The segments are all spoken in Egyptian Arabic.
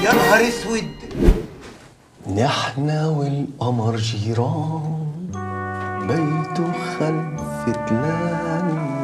يا نهار اسود نحن والقمر جيران بيته خلف تلانا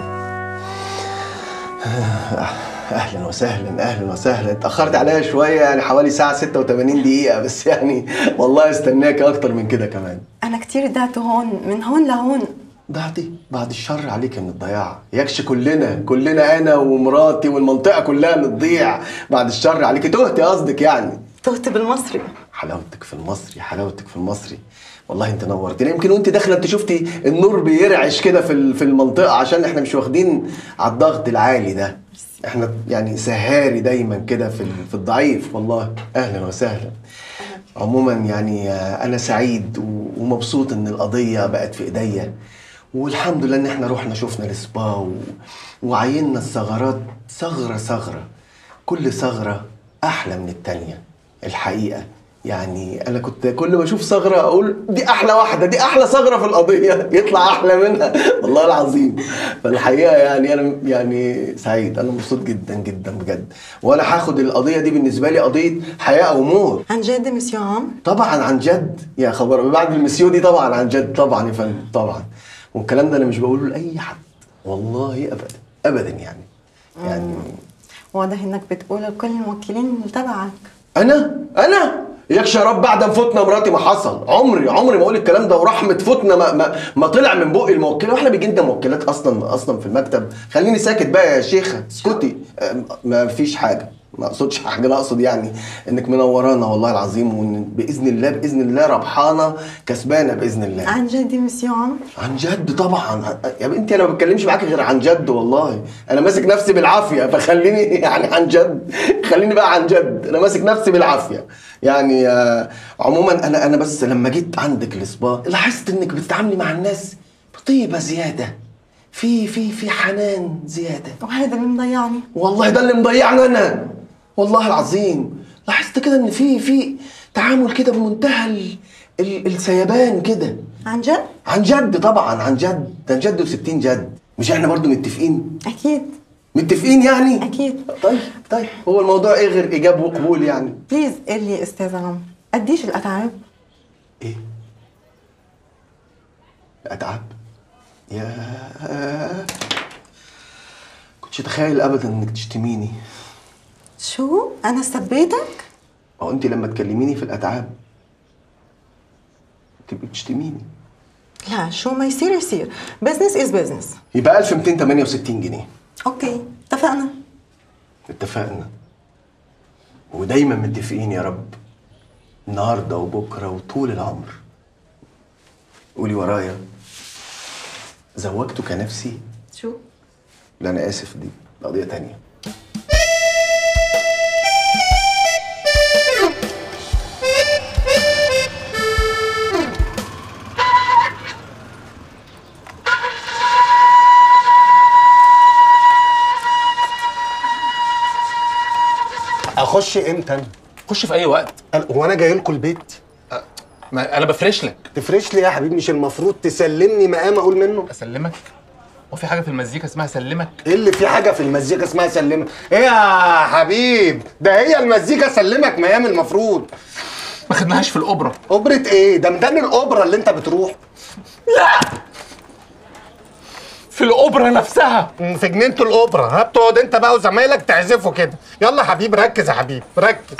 اهلا وسهلا اهلا وسهلا اتاخرت عليا شويه يعني حوالي ساعه 86 دقيقه بس يعني والله استناك اكتر من كده كمان أنا كتير دعت هون من هون لهون بعد بعد الشر عليك من الضياع يكش كلنا كلنا انا ومراتي والمنطقه كلها بتضيع بعد الشر عليك تهتي قصدك يعني تهت بالمصري حلاوتك في المصري حلاوتك في المصري والله انت نورتني يمكن وانت داخله انت شفتي النور بيرعش كده في ال- في المنطقه عشان احنا مش واخدين على الضغط العالي ده احنا يعني سهاري دايما كده في ال- في الضعيف والله اهلا وسهلا عموما يعني آه، انا سعيد و- ومبسوط ان القضيه بقت في ايديا والحمد لله ان احنا رحنا شفنا السبا و... وعينا الثغرات ثغره ثغره كل ثغره احلى من التانيه الحقيقه يعني انا كنت كل ما اشوف ثغره اقول دي احلى واحده دي احلى ثغره في القضيه يطلع احلى منها والله العظيم فالحقيقه يعني انا يعني سعيد انا مبسوط جدا جدا بجد وانا هاخد القضيه دي بالنسبه لي قضيه حياه او موت عن جد مسيو عم طبعا عن جد يا خبر بعد المسيو دي طبعا عن جد طبعا يا فندم طبعا والكلام ده انا مش بقوله لاي حد والله ابدا ابدا يعني يعني واضح إنك بتقول لكل الموكلين اللي تبعك انا انا يكشى يا رب بعد ما فتنا مراتي ما حصل عمري عمري ما اقول الكلام ده ورحمه فتنا ما, ما, ما طلع من بقي الموكله واحنا بيجي لنا موكلات اصلا اصلا في المكتب خليني ساكت بقى يا شيخه اسكتي أم، ما فيش حاجه ما اقصدش حاجه لا اقصد يعني انك منورانا والله العظيم وان باذن الله باذن الله ربحانه كسبانه باذن الله عن جد مسيو عم عن جد طبعا يا بنتي انا ما بتكلمش معاكي غير عن جد والله انا ماسك نفسي بالعافيه فخليني يعني عن جد خليني بقى عن جد انا ماسك نفسي بالعافيه يعني آه، عموما انا انا بس لما جيت عندك الاسبوع لاحظت انك بتتعاملي مع الناس بطيبه زياده في في في حنان زياده وهذا اللي مضيعني والله ده اللي مضيعني انا والله العظيم لاحظت كده ان في في تعامل كده بمنتهى ال- ال- السيبان كده عن جد عن جد طبعا عن جد ده جد وستين جد مش احنا برضو متفقين أكيد متفقين يعني أكيد طيب طيب هو الموضوع ايه غير ايجاب وقبول يعني بليز قل لي أستاذ عم قديش الأتعاب ايه اتعب يا كنتش اتخيل ابدا انك تشتميني شو أنا سبيتك او انت لما تكلميني في الاتعاب تبقي بتشتميني لا شو ما يصير يصير بزنس از بزنس يبقى 1268 جنيه اوكي اتفقنا اتفقنا ودايما متفقين يا رب النهارده وبكره وطول العمر قولي ورايا زوجتك نفسي شو لا انا اسف دي قضيه تانية اخش امتى انا؟ خش في اي وقت أنا- هو انا جاي لكم البيت ما انا بفرش لك تفرش لي يا حبيبي مش المفروض تسلمني مقام اقول منه اسلمك هو في حاجه في المزيكا اسمها اسلمك ايه اللي في حاجه في المزيكا اسمها سلمك ايه يا حبيب ده هي المزيكا سلمك مقام المفروض ما خدناهاش في الاوبرا اوبرة ايه ده ميدان الاوبرا اللي انت بتروح في الاوبرا نفسها في جنينه الاوبرا ها بتقعد انت بقى وزمايلك تعزفوا كده يلا يا حبيب ركز يا حبيب ركز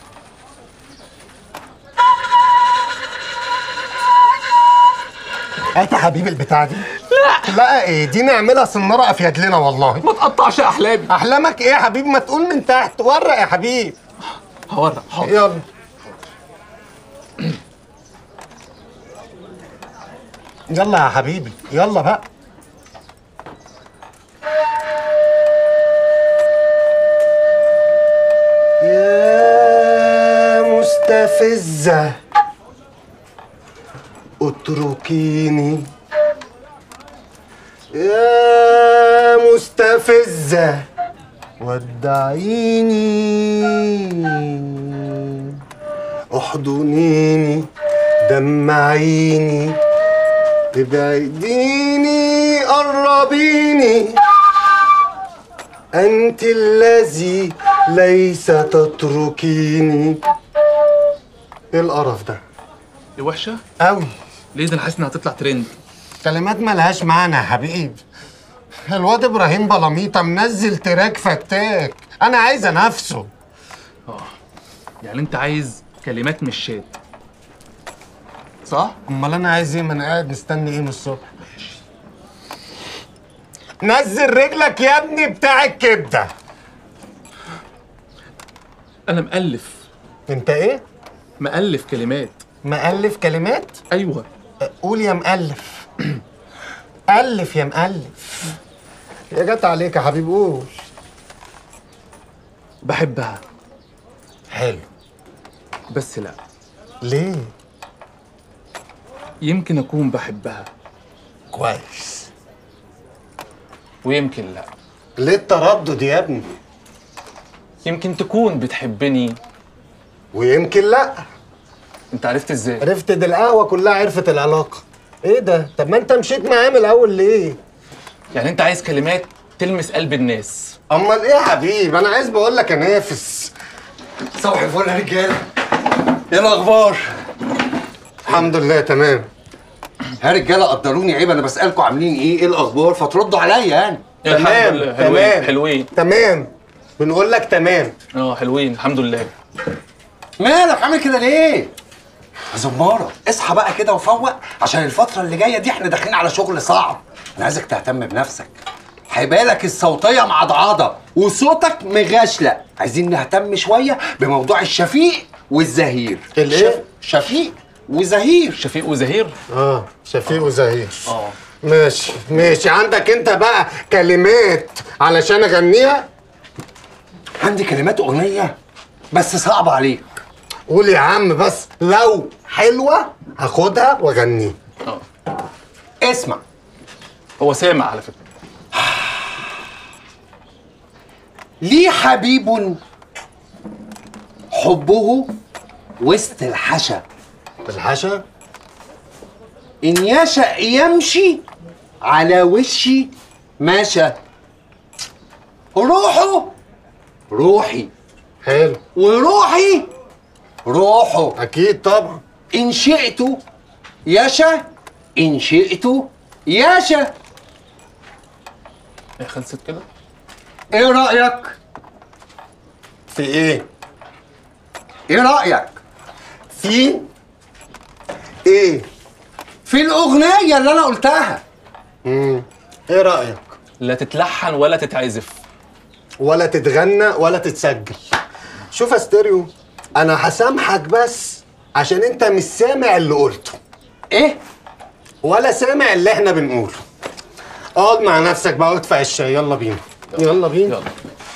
هات يا حبيبي البتاع دي لا لا ايه دي نعملها سناره افيد لنا والله ما تقطعش احلامي احلامك ايه يا حبيبي ما تقول من تحت ورق يا حبيب هورق حاضر يلا يلا يا حبيبي يلا بقى يا مستفزة اتركيني يا مستفزة ودعيني احضنيني دمعيني ابعديني قربيني انت الذي ليس تتركيني ايه القرف ده دي وحشه قوي ليه ده انا حاسس انها هتطلع ترند كلمات ملهاش معنى يا حبيب الواد ابراهيم بلاميطه منزل تراك فتاك انا عايز انافسه يعني انت عايز كلمات مش شات صح امال انا عايز ايه ما انا قاعد مستني ايه من الصبح نزل رجلك يا ابني بتاع الكبده انا مؤلف انت ايه مؤلف كلمات مؤلف كلمات ايوه قول يا مؤلف ألف يا مؤلف يا جت عليك يا حبيب قول بحبها حلو بس لا ليه يمكن اكون بحبها كويس ويمكن لا ليه التردد يا ابني يمكن تكون بتحبني ويمكن لا انت عرفت ازاي عرفت دي القهوه كلها عرفت العلاقه ايه ده طب ما انت مشيت معاه من الاول ليه يعني انت عايز كلمات تلمس قلب الناس امال ايه يا حبيب انا عايز بقول لك انافس صباح الفل يا رجاله ايه الاخبار الحمد لله تمام يا رجاله قدروني عيب انا بسالكم عاملين ايه ايه الاخبار فتردوا عليا يعني الحمد تمام لله حلوين تمام حلوين تمام بنقول لك تمام اه حلوين الحمد لله مالك عامل كده ليه يا زماره اصحى بقى كده وفوق عشان الفتره اللي جايه دي احنا داخلين على شغل صعب انا عايزك تهتم بنفسك حبالك الصوتيه معضعضه وصوتك مغشلق عايزين نهتم شويه بموضوع الشفيق والزهير الإيه؟ شف- شفيق وزهير شفيق وزهير اه شفيق وزهير اه ماشي ماشي عندك انت بقى كلمات علشان اغنيها عندي كلمات اغنيه بس صعبه عليك قول يا عم بس لو حلوه هاخدها واغنيها اه اسمع هو سامع على فكره لي حبيب حبه وسط الحشا الحشا إن يشأ يمشي على وشي مشى روحه روحي حلو وروحي روحه اكيد طبعا إن شئت يشا إن شئت يشا هي خلصت كده إيه رأيك؟ في ايه إيه رأيك؟ في ايه في الأغنية اللي أنا قلتها امم ايه رايك لا تتلحن ولا تتعزف ولا تتغنى ولا تتسجل شوف يا ستيريو انا هسامحك بس عشان انت مش سامع اللي قلته إيه؟ ولا سامع اللي احنا بنقوله اقعد مع نفسك بقى وادفع الشاي يلا بينا يلا بينا يلا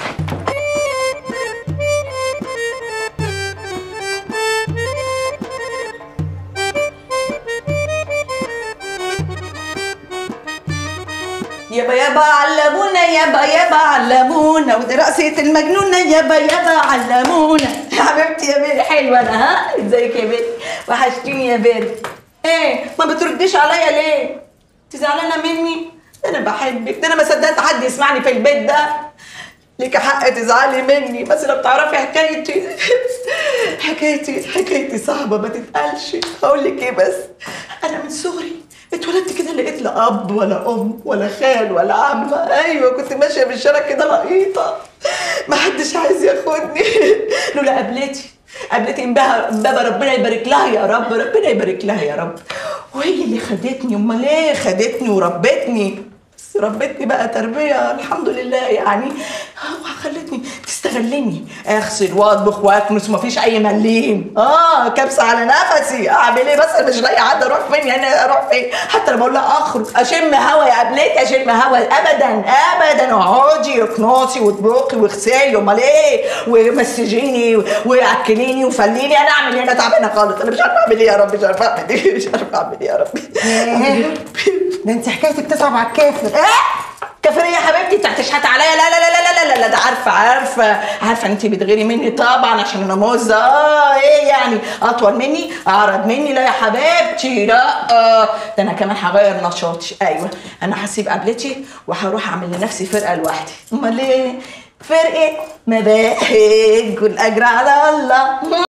يابا يابا علمونا يابا يابا علمونا ودراسة المجنونة يابا يابا علمونا يا حبيبتي يا بيري حلوة أنا ها ازيك يا بيري وحشتيني يا بيري ايه ما بترديش عليا ليه؟ انت زعلانة مني؟ ده أنا بحبك ده أنا ما صدقت حد يسمعني في البيت ده ليك حق تزعلي مني بس لو بتعرفي حكايتي حكايتي حكايتي صعبة ما تتقالش هقول لك ايه بس انا من صغري اتولدت كده لقيت لا اب ولا ام ولا خال ولا عمة ايوه كنت ماشية في الشارع كده لقيطة ما حدش عايز ياخدني لولا قابلتي قابلتي امبابة امبابة ربنا يبارك لها يا رب ربنا يبارك لها يا رب وهي اللي خدتني امال ايه خدتني وربتني بس ربتني بقى تربية الحمد لله يعني هو خلتني تستغلني اغسل واطبخ واكنس ومفيش اي مليم اه كبسة على نفسي اعمل ايه بس مش لاقي حد اروح فين يعني اروح فين حتى لما اقول لها اخرج اشم هوا يا قبلتي اشم هوا ابدا ابدا اقعدي اكنسي واطبخي واغسلي امال ايه ومسجيني واكليني وفليني انا اعمل ايه انا تعبانه خالص انا مش عارفه اعمل ايه يا رب مش عارفه اعمل ايه مش عارفه اعمل ايه يا رب ده انت حكايتك تصعب على الكافر ايه كفرية يا حبيبتي انت هتشحت عليا لا لا لا لا لا لا لا ده عارفه عارفه عارفه انت بتغيري مني طبعا عشان انا موزه اه ايه يعني اطول مني اعرض مني لا يا حبيبتي لا آه. ده انا كمان هغير نشاطي ايوه انا هسيب قبلتي وهروح اعمل لنفسي فرقه لوحدي امال ايه فرقة مباهج والأجر على الله